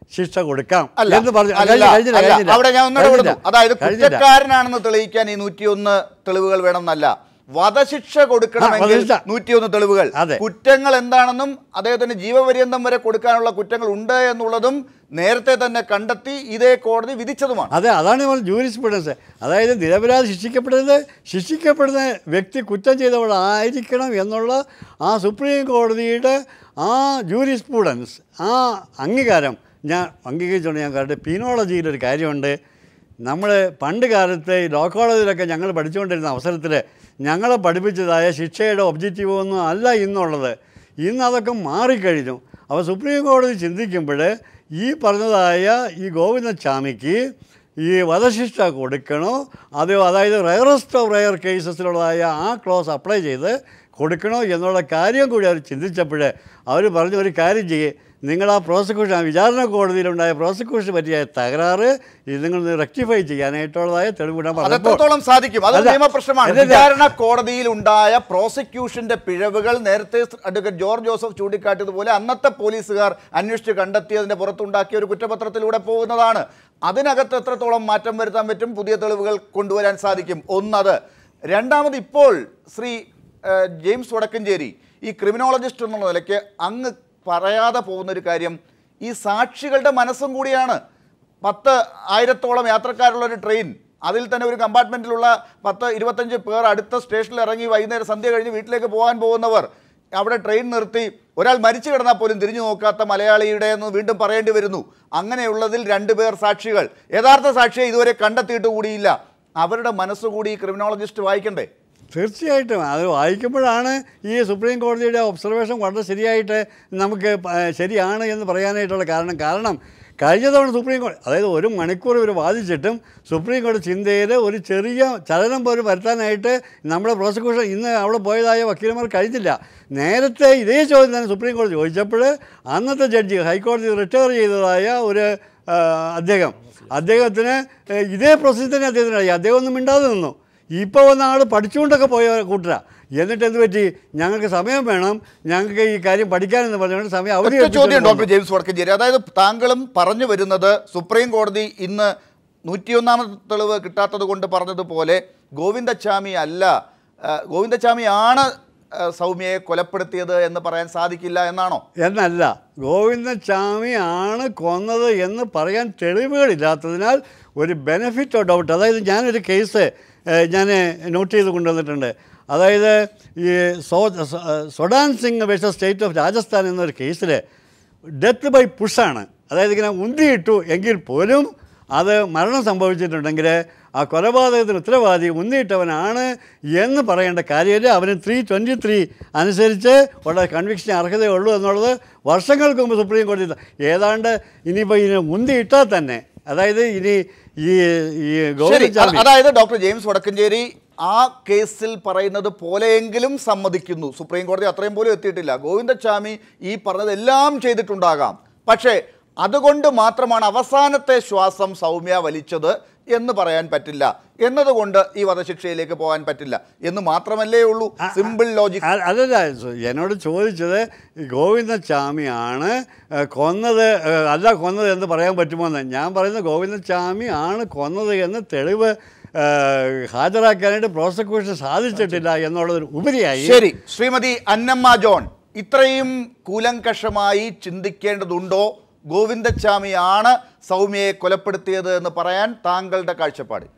Speaker 4: ശിക്ഷ കൊടുക്കാം
Speaker 1: അല്ല
Speaker 4: എന്ന് പറഞ്ഞു
Speaker 1: അല്ല,
Speaker 4: കഴിഞ്ഞില്ല, കഴിഞ്ഞില്ല,
Speaker 1: അല്ല.
Speaker 4: കഴിഞ്ഞില്ല.
Speaker 1: അവിടെ ഞാൻ ഒന്നുകൂടെ
Speaker 4: കഴിഞ്ഞില്ല.
Speaker 1: വിടുന്നു അതായത്
Speaker 4: കഴിഞ്ഞില്ല.
Speaker 1: കുറ്റക്കാരനാണെന്ന് തെളിയിക്കാൻ ഈ നൂറ്റിയൊന്ന് തെളിവുകൾ വേണമെന്നല്ല വധശിക്ഷ കൊടുക്കണമെങ്കിൽ
Speaker 4: വധശിക്ഷ.
Speaker 1: നൂറ്റിയൊന്ന് തെളിവുകൾ
Speaker 4: അതെ.
Speaker 1: കുറ്റങ്ങൾ എന്താണെന്നും അദ്ദേഹത്തിന് ജീവപര്യന്തം വരെ കൊടുക്കാനുള്ള കുറ്റങ്ങൾ ഉണ്ട് എന്നുള്ളതും നേരത്തെ തന്നെ കണ്ടെത്തി ഇതേ കോടതി വിധിച്ചതുമാണ്
Speaker 4: അതെ അതാണ് നമ്മൾ ജൂരിസ്പ്രുഡൻസ് അതായത് നിരപരാധി ശിക്ഷിക്കപ്പെടുന്നത് ശിക്ഷിക്കപ്പെടുന്ന വ്യക്തി കുറ്റം ചെയ്തവളായിരിക്കണം എന്നുള്ള ആ സുപ്രീം കോടതിയുടെ ആ ജൂരിസ്പ്രുഡൻസ് ആ അംഗീകാരം ഞാൻ അംഗീകരിച്ചുകൊണ്ട് ഞാൻ കണ്ടത് പീനോളജിയിലൊരു കാര്യമുണ്ട് നമ്മൾ പണ്ട് കാലത്ത് ഈ ലോ കോളേജിലൊക്കെ ഞങ്ങൾ പഠിച്ചുകൊണ്ടിരുന്ന അവസരത്തിൽ ഞങ്ങളെ പഠിപ്പിച്ചതായ ശിക്ഷയുടെ ഒബ്ജക്റ്റീവ് ഒന്നും അല്ല ഇന്നുള്ളത് ഇന്ന് അതൊക്കെ മാറിക്കഴിഞ്ഞു അപ്പോൾ സുപ്രീം കോടതി ചിന്തിക്കുമ്പോൾ ഈ പറഞ്ഞതായ ഈ ഗോവിന്ദസ്വാമിക്ക് ഈ വധശിക്ഷ കൊടുക്കണോ അതോ അതായത് റയറസ്റ്റ് ഓഫ് റയർ കേസസിലുള്ളതായ ആ ക്ലോസ് അപ്ലൈ ചെയ്ത് കൊടുക്കണോ എന്നുള്ള കാര്യം കൂടി അവർ ചിന്തിച്ചപ്പോൾ അവർ പറഞ്ഞു ഒരു കാര്യം ചെയ്യേ നിങ്ങൾ ആ പ്രോസിക്യൂഷൻ ആ വിചാരണ കോടതിയിലുണ്ടായ പ്രോസിക്യൂഷന് പറ്റിയ തകരാറ് ഇത് നിങ്ങൾ റെക്ടിഫൈ ചെയ്യാനായിട്ടുള്ളതായ തെളിവിടാൻ
Speaker 1: അത്
Speaker 4: പറഞ്ഞപ്പോൾ
Speaker 1: എത്രത്തോളം സാധിക്കും അത്
Speaker 4: അല്ല,
Speaker 1: നിയമപ്രശ്നമാണ്
Speaker 4: അല്ലല്ല.
Speaker 1: വിചാരണ കോടതിയിൽ ഉണ്ടായ പ്രോസിക്യൂഷന്റെ പിഴവുകൾ നേരത്തെ അഡ്വക്കേറ്റ് ജോർജ് ജോസഫ് ചൂണ്ടിക്കാട്ടിയതുപോലെ അന്നത്തെ പോലീസുകാർ അന്വേഷിച്ച് കണ്ടെത്തിയതിന്റെ പുറത്തുണ്ടാക്കിയ ഒരു കുറ്റപത്രത്തിലൂടെ പോകുന്നതാണ് അതിനകത്ത് എത്രത്തോളം മാറ്റം വരുത്താൻ പറ്റും പുതിയ തെളിവുകൾ കൊണ്ടുവരാൻ സാധിക്കും ഒന്നത് രണ്ടാമത് ഇപ്പോൾ ശ്രീ ഏഹ്, ജെയിംസ് വടക്കഞ്ചേരി ഈ ക്രിമിനോളജിസ്റ്റ് എന്നുള്ള നിലയ്ക്ക് അങ്ങ് പറയാതെ പോകുന്ന ഒരു കാര്യം ഈ സാക്ഷികളുടെ മനസ്സും കൂടിയാണ് പത്ത് ആയിരത്തോളം യാത്രക്കാരുള്ള ഒരു ട്രെയിൻ അതിൽ തന്നെ ഒരു കമ്പാർട്ട്മെൻറ്റിലുള്ള പത്ത് ഇരുപത്തഞ്ച് പേർ അടുത്ത സ്റ്റേഷനിൽ ഇറങ്ങി വൈകുന്നേരം സന്ധ്യ കഴിഞ്ഞ് വീട്ടിലേക്ക് പോകാൻ പോകുന്നവർ അവിടെ ട്രെയിൻ നിർത്തി ഒരാൾ മരിച്ചു കിടന്നാൽ പോലും തിരിഞ്ഞു നോക്കാത്ത മലയാളിയുടെ എന്ന് വീണ്ടും പറയേണ്ടി വരുന്നു അങ്ങനെയുള്ളതിൽ രണ്ടുപേർ സാക്ഷികൾ യഥാർത്ഥ സാക്ഷിയെ ഇതുവരെ കണ്ടെത്തിയിട്ട് കൂടിയില്ല അവരുടെ മനസ്സുകൂടി ഈ ക്രിമിനോളജിസ്റ്റ് വായിക്കണ്ടേ
Speaker 4: തീർച്ചയായിട്ടും അത് വായിക്കുമ്പോഴാണ് ഈ സുപ്രീം കോടതിയുടെ ഒബ്സർവേഷൻ വളരെ ശരിയായിട്ട് നമുക്ക് പ- ശരിയാണ് എന്ന് പറയാനായിട്ടുള്ള കാരണം കാരണം കഴിഞ്ഞ തവണ സുപ്രീം കോടതി അതായത് ഒരു മണിക്കൂർ ഇവർ വാദിച്ചിട്ടും സുപ്രീം കോടതി ചിന്തയിൽ ഒരു ചെറിയ ചലനം പോലും വരുത്താനായിട്ട് നമ്മുടെ പ്രോസിക്യൂഷൻ ഇന്ന് അവിടെ പോയതായ വക്കീലന്മാർ കഴിഞ്ഞില്ല നേരത്തെ ഇതേ ചോദ്യം തന്നെ സുപ്രീം കോടതി ചോദിച്ചപ്പോൾ അന്നത്തെ ജഡ്ജി ഹൈക്കോടതി റിട്ടയർ ചെയ്തതായ ഒരു ആ, അദ്ദേഹം അദ്ദേഹത്തിന് ഏ, ഇതേ പ്രൊസീജർ തന്നെ അദ്ദേഹത്തിന് അറിയാം അദ്ദേഹം ഒന്നും മിണ്ടാതെ നിന്നു ഇപ്പോൾ വന്ന ആൾ പഠിച്ചുകൊണ്ടൊക്കെ പോയ കൂട്ടരാ എന്നിട്ട് എന്ത് പറ്റി ഞങ്ങൾക്ക് സമയം വേണം ഞങ്ങൾക്ക് ഈ കാര്യം പഠിക്കാനെന്ന് പറഞ്ഞുകൊണ്ട് സമയം അവധി
Speaker 1: ഒറ്റ ചോദ്യം
Speaker 4: എടുപ്പിച്ചുകൊണ്ട്
Speaker 1: ഡോക്ടർ ജെയിംസ് വടക്കഞ്ചേരി അതായത് താങ്കളും പറഞ്ഞു വരുന്നത് സുപ്രീം കോടതി ഇന്ന് നൂറ്റിയൊന്നാമത്തെ തെളിവ് കിട്ടാത്തത് കൊണ്ട് പറഞ്ഞതുപോലെ ഗോവിന്ദച്ചാമി അല്ല ആ, ഗോവിന്ദച്ചാമിയാണ് ആ, സൗമ്യയെ കൊലപ്പെടുത്തിയത് എന്ന് പറയാൻ സാധിക്കില്ല എന്നാണോ
Speaker 4: എന്നല്ല ഗോവിന്ദസ്വാമി ആണ് കൊന്നത് എന്ന് പറയാൻ തെളിവുകളില്ലാത്തതിനാൽ ഒരു ബെനിഫിറ്റ് ഓഫ് ഡൗട്ട് അതായത് ഞാനൊരു കേസ് ഞാൻ നോട്ട് ചെയ്ത് കൊണ്ടുവന്നിട്ടുണ്ട് അതായത് ഈ സോ സൊ- Sodan Singh versus state of Rajasthan എന്നൊരു കേസിൽ ഡെത്ത് ബൈ പുഷാണ് അതായത് ഇങ്ങനെ ഉന്തിയിട്ടു എങ്കിൽ പോലും അത് മരണം സംഭവിച്ചിട്ടുണ്ടെങ്കിൽ ആ കൊലപാതകത്തിന് ഉത്തരവാദി ഉന്നിയിട്ടവനാണ് എന്ന് പറയേണ്ട കാര്യമില്ല അവന് ത്രീ ട്വൻറ്റി ത്രീ അനുസരിച്ച് ഉള്ള കൺവിക്ഷൻ അർഹതയുള്ളൂ എന്നുള്ളത് വർഷങ്ങൾക്ക് മുമ്പ് സുപ്രീം കോടതി ത- ഏതാണ്ട് ഇനിയിപ്പോൾ ഇതിനെ ഉന്തിയിട്ടാൽ തന്നെ അതായത് ഇനി ഈ ഈ
Speaker 1: ശരി
Speaker 4: ഗോവിന്ദ
Speaker 1: അ- അതായത് ഡോക്ടർ ജെയിംസ് വടക്കഞ്ചേരി ആ കേസിൽ പറയുന്നത് പോലെയെങ്കിലും സമ്മതിക്കുന്നു സുപ്രീം കോടതി അത്രയും പോലും എത്തിയിട്ടില്ല ഗോവിന്ദസ്വാമി ഈ പറഞ്ഞതെല്ലാം ചെയ്തിട്ടുണ്ടാകാം പക്ഷേ അതുകൊണ്ട് മാത്രമാണ് അവസാനത്തെ ശ്വാസം സൗമ്യ വലിച്ചത് എന്ന് പറയാൻ പറ്റില്ല എന്നതുകൊണ്ട് ഈ വധശിക്ഷയിലേക്ക് പോകാൻ പറ്റില്ല എന്ന് മാത്രമല്ലേ ഉള്ളൂ സിമ്പിൾ ലോജിക്
Speaker 4: അ- അതല്ല സു- എന്നോട് ചോദിച്ചത് ഈ ഗോവിന്ദസ്വാമിയാണ് ഏ, കൊന്നത് ഏ, അല്ല കൊന്നത് എന്ന് പറയാൻ പറ്റുമോ എന്ന് ഞാൻ പറയുന്നത് ഗോവിന്ദസ്വാമി ആണ് കൊന്നത് എന്ന് തെളിവ് ഏ, ഹാജരാക്കാനായിട്ട് പ്രോസിക്യൂഷൻ സാധിച്ചിട്ടില്ല എന്നുള്ളത് ഉപരിയായി
Speaker 1: ശരി ശ്രീമതി അന്നമ്മ ജോൺ ഇത്രയും കൂലങ്കഷമായി ചിന്തിക്കേണ്ടതുണ്ടോ ഗോവിന്ദച്ചാമിയാണ് സൗമ്യയെ കൊലപ്പെടുത്തിയത് എന്ന് പറയാൻ താങ്കളുടെ കാഴ്ചപ്പാട്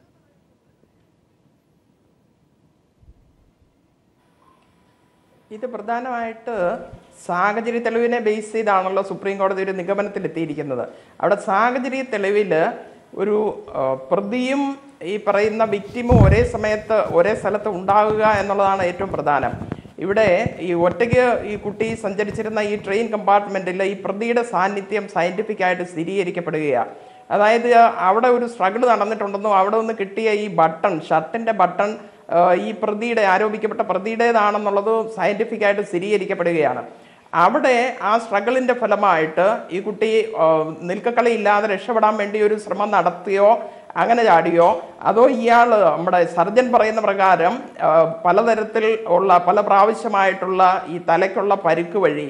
Speaker 5: ഇത് പ്രധാനമായിട്ട് സാഹചര്യ തെളിവിനെ ബേസ് ചെയ്താണല്ലോ സുപ്രീം കോടതി ഒരു നിഗമനത്തിലെത്തിയിരിക്കുന്നത് അവിടെ സാഹചര്യ തെളിവിൽ ഒരു ആ, പ്രതിയും ഈ പറയുന്ന വിക്റ്റിമും ഒരേ സമയത്ത് ഒരേ സ്ഥലത്ത് ഉണ്ടാകുക എന്നുള്ളതാണ് ഏറ്റവും പ്രധാനം ഇവിടെ ഈ ഒറ്റയ്ക്ക് ഈ കുട്ടി സഞ്ചരിച്ചിരുന്ന ഈ ട്രെയിൻ കമ്പാർട്ട്മെൻറ്റിൽ ഈ പ്രതിയുടെ സാന്നിധ്യം സയൻറ്റിഫിക് ആയിട്ട് സ്ഥിരീകരിക്കപ്പെടുകയാണ് അതായത് അവിടെ ഒരു സ്ട്രഗിൾ നടന്നിട്ടുണ്ടെന്നും അവിടെ നിന്ന് കിട്ടിയ ഈ ബട്ടൺ ഷർട്ടിൻ്റെ ബട്ടൺ ആഹ് ഈ പ്രതിയുടെ ആരോപിക്കപ്പെട്ട പ്രതിയുടേതാണെന്നുള്ളത് സയൻറ്റിഫിക് ആയിട്ട് സ്ഥിരീകരിക്കപ്പെടുകയാണ് അവിടെ ആ സ്ട്രഗിളിൻ്റെ ഫലമായിട്ട് ഈ കുട്ടി ആഹ് നിൽക്കക്കളി ഇല്ലാതെ രക്ഷപ്പെടാൻ വേണ്ടി ഒരു ശ്രമം നടത്തിയോ അങ്ങനെ ചാടിയോ അതോ ഇയാൾ നമ്മുടെ സർജൻ പറയുന്ന പ്രകാരം ആഹ് പലതരത്തിൽ ഉള്ള പല പ്രാവശ്യമായിട്ടുള്ള ഈ തലയ്ക്കുള്ള പരുക്ക് വഴി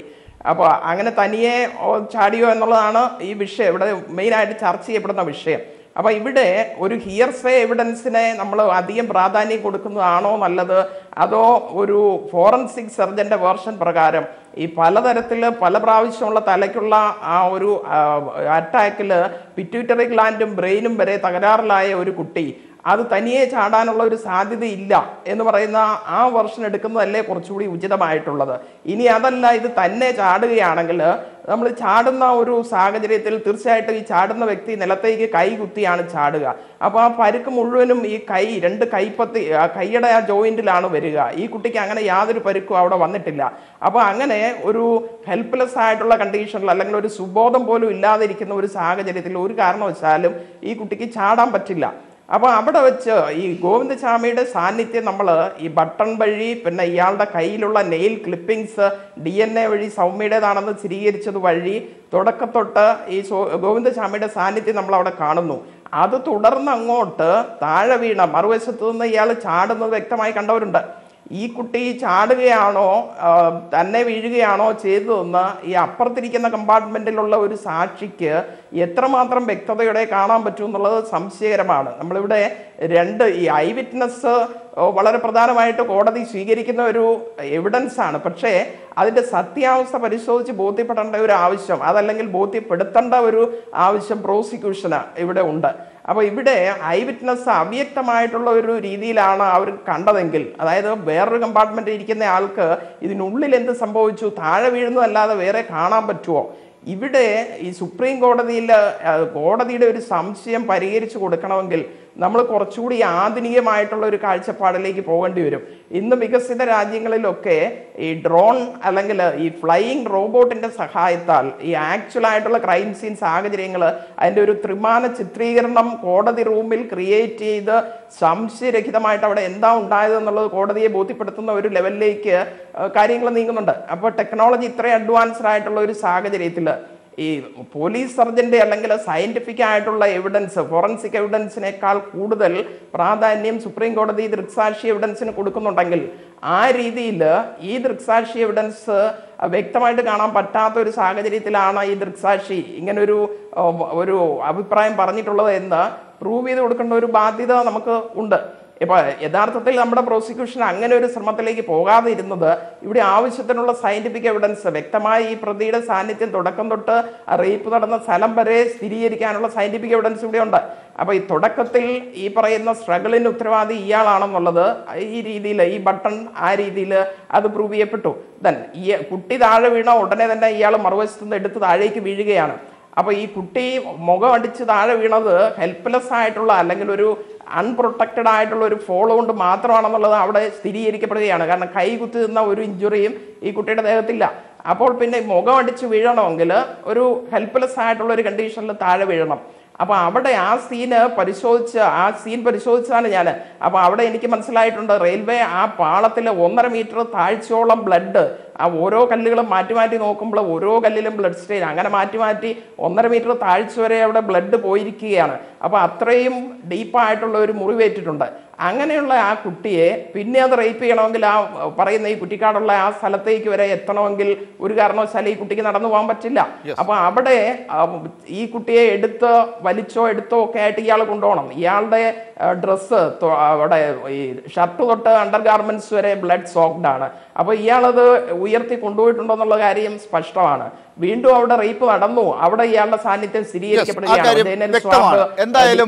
Speaker 5: അപ്പോൾ അങ്ങനെ തനിയെ ഓ, ചാടിയോ എന്നുള്ളതാണ് ഈ വിഷയം ഇവിടെ മെയിനായിട്ട് ചർച്ച ചെയ്യപ്പെടുന്ന വിഷയം അപ്പോൾ ഇവിടെ ഒരു ഹിയർസേ എവിഡൻസിനെ നമ്മൾ അധികം പ്രാധാന്യം കൊടുക്കുന്നതാണോ നല്ലത് അതോ ഒരു ഫോറൻസിക് സർജന്റെ വേർഷൻ പ്രകാരം ഈ പലതരത്തിൽ പല പ്രാവശ്യമുള്ള തലയ്ക്കുള്ള ആ ഒരു അറ്റാക്കിൽ പിറ്റ്യൂട്ടറി ഗ്ലാൻഡും ബ്രെയിനും വരെ തകരാറിലായ ഒരു കുട്ടി അത് തനിയെ ചാടാനുള്ള ഒരു സാധ്യതയില്ല എന്ന് പറയുന്ന ആ വർഷൻ എടുക്കുന്നതല്ലേ കുറച്ചുകൂടി ഉചിതമായിട്ടുള്ളത് ഇനി അതല്ല ഇത് തന്നെ ചാടുകയാണെങ്കിൽ നമ്മൾ ചാടുന്ന ഒരു സാഹചര്യത്തിൽ തീർച്ചയായിട്ടും ഈ ചാടുന്ന വ്യക്തി നിലത്തേക്ക് കൈ കുത്തിയാണ് ചാടുക അപ്പോൾ ആ പരുക്ക് മുഴുവനും ഈ കൈ രണ്ട് കൈപ്പത്തി ആ കൈയുടെ ആ ജോയിന്റിലാണ് വരിക ഈ കുട്ടിക്ക് അങ്ങനെ യാതൊരു പരുക്കും അവിടെ വന്നിട്ടില്ല അപ്പോൾ അങ്ങനെ ഒരു ഹെൽപ്ലെസ് ആയിട്ടുള്ള കണ്ടീഷനിൽ അല്ലെങ്കിൽ ഒരു സുബോധം പോലും ഇല്ലാതിരിക്കുന്ന ഒരു സാഹചര്യത്തിൽ ഒരു കാരണവശാലും ഈ കുട്ടിക്ക് ചാടാൻ പറ്റില്ല അപ്പോൾ അവിടെ വെച്ച് ഈ ഗോവിന്ദസ്വാമിയുടെ സാന്നിധ്യം നമ്മൾ ഈ ബട്ടൺ വഴി പിന്നെ ഇയാളുടെ കയ്യിലുള്ള nail clippings D N A വഴി സൗമ്യയുടേതാണെന്ന് സ്ഥിരീകരിച്ചത് വഴി തുടക്കത്തൊട്ട് ഈ സോ- ഗോവിന്ദസ്വാമിയുടെ സാന്നിധ്യം നമ്മൾ അവിടെ കാണുന്നു അത് തുടർന്ന് അങ്ങോട്ട് താഴെ വീണ മറുവശത്ത് നിന്ന് ഇയാൾ ചാടുന്നത് വ്യക്തമായി കണ്ടവരുണ്ട് ഈ കുട്ടി ചാടുകയാണോ ആ, തന്നെ വീഴുകയാണോ ചെയ്തതെന്ന് ഈ അപ്പുറത്തിരിക്കുന്ന കമ്പാർട്ട്മെന്റിലുള്ള ഒരു സാക്ഷിക്ക് എത്രമാത്രം വ്യക്തതയോടെ കാണാൻ പറ്റും എന്നുള്ളത് സംശയകരമാണ് നമ്മളിവിടെ രണ്ട് ഈ ഐ വിറ്റ്നസ് വളരെ പ്രധാനമായിട്ട് കോടതി സ്വീകരിക്കുന്ന ഒരു എവിഡൻസ് ആണ് പക്ഷേ അതിൻ്റെ സത്യാവസ്ഥ പരിശോധിച്ച് ബോധ്യപ്പെടേണ്ട ഒരു ആവശ്യം അതല്ലെങ്കിൽ ബോധ്യപ്പെടുത്തേണ്ട ഒരു ആവശ്യം പ്രോസിക്യൂഷന് ഇവിടെ ഉണ്ട് അപ്പോൾ ഇവിടെ ഐ വിറ്റ്നസ് അവ്യക്തമായിട്ടുള്ള ഒരു രീതിയിലാണ് അവർ കണ്ടതെങ്കിൽ അതായത് വേറൊരു കമ്പാർട്ട്മെന്റിൽ ഇരിക്കുന്ന ആൾക്ക് ഇതിനുള്ളിൽ എന്ത് സംഭവിച്ചു താഴെ വീഴുന്നതല്ലാതെ വേറെ കാണാൻ പറ്റുമോ ഇവിടെ ഈ സുപ്രീം കോടതിയിൽ അഹ്, കോടതിയുടെ ഒരു സംശയം പരിഹരിച്ചു കൊടുക്കണമെങ്കിൽ നമ്മൾ കുറച്ചുകൂടി ആധുനികമായിട്ടുള്ള ഒരു കാഴ്ചപ്പാടിലേക്ക് പോകേണ്ടി വരും ഇന്ന് വികസിത രാജ്യങ്ങളിലൊക്കെ ഈ ഡ്രോൺ അല്ലെങ്കിൽ ഈ ഫ്ലൈയിങ് റോബോട്ടിന്റെ സഹായത്താൽ ഈ ആക്ച്വൽ ആയിട്ടുള്ള ക്രൈം സീൻ സാഹചര്യങ്ങൾ അതിൻ്റെ ഒരു ത്രിമാന ചിത്രീകരണം കോടതി റൂമിൽ ക്രിയേറ്റ് ചെയ്ത് സംശയരഹിതമായിട്ട് അവിടെ എന്താ ഉണ്ടായത് എന്നുള്ളത് കോടതിയെ ബോധ്യപ്പെടുത്തുന്ന ഒരു ലെവലിലേക്ക് കാര്യങ്ങൾ നീങ്ങുന്നുണ്ട് അപ്പോൾ ടെക്നോളജി ഇത്രയും അഡ്വാൻസ്ഡ് ആയിട്ടുള്ള ഒരു സാഹചര്യത്തിൽ ഈ പോലീസ് സർജന്റെ അല്ലെങ്കിൽ സയന്റിഫിക് ആയിട്ടുള്ള എവിഡൻസ് ഫോറൻസിക് എവിഡൻസിനേക്കാൾ കൂടുതൽ പ്രാധാന്യം സുപ്രീം കോടതി ദൃക്സാക്ഷി എവിഡൻസിന് കൊടുക്കുന്നുണ്ടെങ്കിൽ ആ രീതിയിൽ ഈ ദൃക്സാക്ഷി എവിഡൻസ് വ്യക്തമായിട്ട് കാണാൻ പറ്റാത്ത ഒരു സാഹചര്യത്തിലാണ് ഈ ദൃക്സാക്ഷി ഇങ്ങനൊരു ഏഹ്, ഒരു അഭിപ്രായം പറഞ്ഞിട്ടുള്ളത് എന്ന് പ്രൂവ് ചെയ്ത് കൊടുക്കേണ്ട ഒരു ബാധ്യത നമുക്ക് ഉണ്ട് ഇപ്പൊ യഥാർത്ഥത്തിൽ നമ്മുടെ പ്രോസിക്യൂഷൻ അങ്ങനെ ഒരു ശ്രമത്തിലേക്ക് പോകാതെ ഇരുന്നത് ഇവിടെ ആവശ്യത്തിനുള്ള സയന്റിഫിക് എവിഡൻസ് വ്യക്തമായി ഈ പ്രതിയുടെ സാന്നിധ്യം തുടക്കം തൊട്ട് റേപ്പ് നടന്ന സ്ഥലം വരെ സ്ഥിരീകരിക്കാനുള്ള സയന്റിഫിക് എവിഡൻസ് ഇവിടെ ഉണ്ട് അപ്പൊ ഈ തുടക്കത്തിൽ ഈ പറയുന്ന സ്ട്രഗിളിന് ഉത്തരവാദി ഇയാളാണെന്നുള്ളത് ഈ രീതിയിൽ ഈ ബട്ടൺ ആ രീതിയിൽ അത് പ്രൂവ് ചെയ്യപ്പെട്ടു ദെൻ ഈ കുട്ടി താഴെ വീണ ഉടനെ തന്നെ ഇയാൾ മറുവശത്ത് നിന്ന് എടുത്ത് താഴേക്ക് വീഴുകയാണ് അപ്പൊ ഈ കുട്ടി മുഖം അടിച്ച് താഴെ വീണത് ഹെൽപ്ലെസ് ആയിട്ടുള്ള അല്ലെങ്കിൽ ഒരു അൺപ്രൊട്ടക്റ്റഡ് ആയിട്ടുള്ള ഒരു ഫോളോ കൊണ്ട് മാത്രമാണെന്നുള്ളത് അവിടെ സ്ഥിരീകരിക്കപ്പെടുകയാണ് കാരണം കൈ കുത്തി നിന്ന ഒരു ഇഞ്ചുറിയും ഈ കുട്ടിയുടെ ദേഹത്തില്ല അപ്പോൾ പിന്നെ മുഖം അടിച്ച് വീഴണമെങ്കിൽ ഒരു ഹെൽപ്ലെസ് ആയിട്ടുള്ള ഒരു കണ്ടീഷനിൽ താഴെ വീഴണം അപ്പോൾ അവിടെ ആ സീന് പരിശോധിച്ച് ആ സീൻ പരിശോധിച്ചാണ് ഞാൻ അപ്പോൾ അവിടെ എനിക്ക് മനസ്സിലായിട്ടുണ്ട് റെയിൽവേ ആ പാളത്തിൽ ഒന്നര മീറ്റർ താഴ്ചയോളം ബ്ലഡ് ആ ഓരോ കല്ലുകളും മാറ്റി മാറ്റി നോക്കുമ്പോൾ ഓരോ കല്ലിലും ബ്ലഡ് സ്റ്റെയിൻ അങ്ങനെ മാറ്റി മാറ്റി ഒന്നര മീറ്റർ താഴ്ച വരെ അവിടെ ബ്ലഡ് പോയിരിക്കുകയാണ് അപ്പോൾ അത്രയും ഡീപ്പായിട്ടുള്ള ഒരു മുറിവേറ്റിട്ടുണ്ട് അങ്ങനെയുള്ള ആ കുട്ടിയെ പിന്നെ അത് റേപ്പ് ചെയ്യണമെങ്കിൽ ആ പറയുന്ന ഈ കുറ്റിക്കാടുള്ള ആ സ്ഥലത്തേക്ക് വരെ എത്തണമെങ്കിൽ ഒരു കാരണവശാലും ഈ കുട്ടിക്ക് നടന്നു പോകാൻ പറ്റില്ല അപ്പൊ അവിടെ ആ, ഈ കുട്ടിയെ എടുത്ത് വലിച്ചോ എടുത്തോ ഒക്കെ ആയിട്ട് ഇയാൾ കൊണ്ടുപോകണം ഇയാളുടെ ഡ്രസ്സ് അവിടെ ഈ ഷർട്ട് തൊട്ട് അണ്ടർ ഗാർമെന്റ്സ് വരെ ബ്ലഡ് സോക്ഡ് ആണ് അപ്പൊ ഇയാളത് ഉയർത്തി കൊണ്ടുപോയിട്ടുണ്ടോ എന്നുള്ള കാര്യം സ്പഷ്ടമാണ് വീണ്ടും അവിടെ റേപ്പ് നടന്നു അവിടെ ഇയാളുടെ സാന്നിധ്യം
Speaker 1: Yes, ആ
Speaker 5: സ്ഥിരീകരിക്കപ്പെടുകയാണ്
Speaker 1: കാര്യം
Speaker 5: DNA
Speaker 1: വ്യക്തമാണ്
Speaker 5: swab,
Speaker 1: എന്തായാലും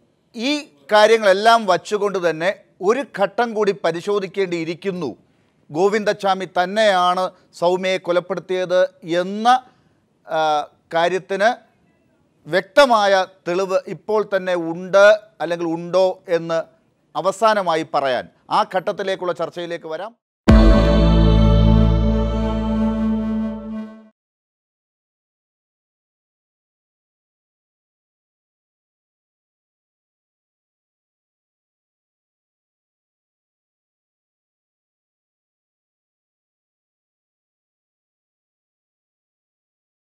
Speaker 1: ഈ കാര്യങ്ങളെല്ലാം വച്ചുകൊണ്ട് തന്നെ ഒരു ഘട്ടം കൂടി പരിശോധിക്കേണ്ടിയിരിക്കുന്നു ഗോവിന്ദച്ചാമി തന്നെയാണ് സൗമ്യയെ കൊലപ്പെടുത്തിയത് എന്ന ആ, കാര്യത്തിന് വ്യക്തമായ തെളിവ് ഇപ്പോൾ തന്നെ ഉണ്ട് അല്ലെങ്കിൽ ഉണ്ടോ എന്ന് അവസാനമായി പറയാൻ ആ ഘട്ടത്തിലേക്കുള്ള ചർച്ചയിലേക്ക് വരാം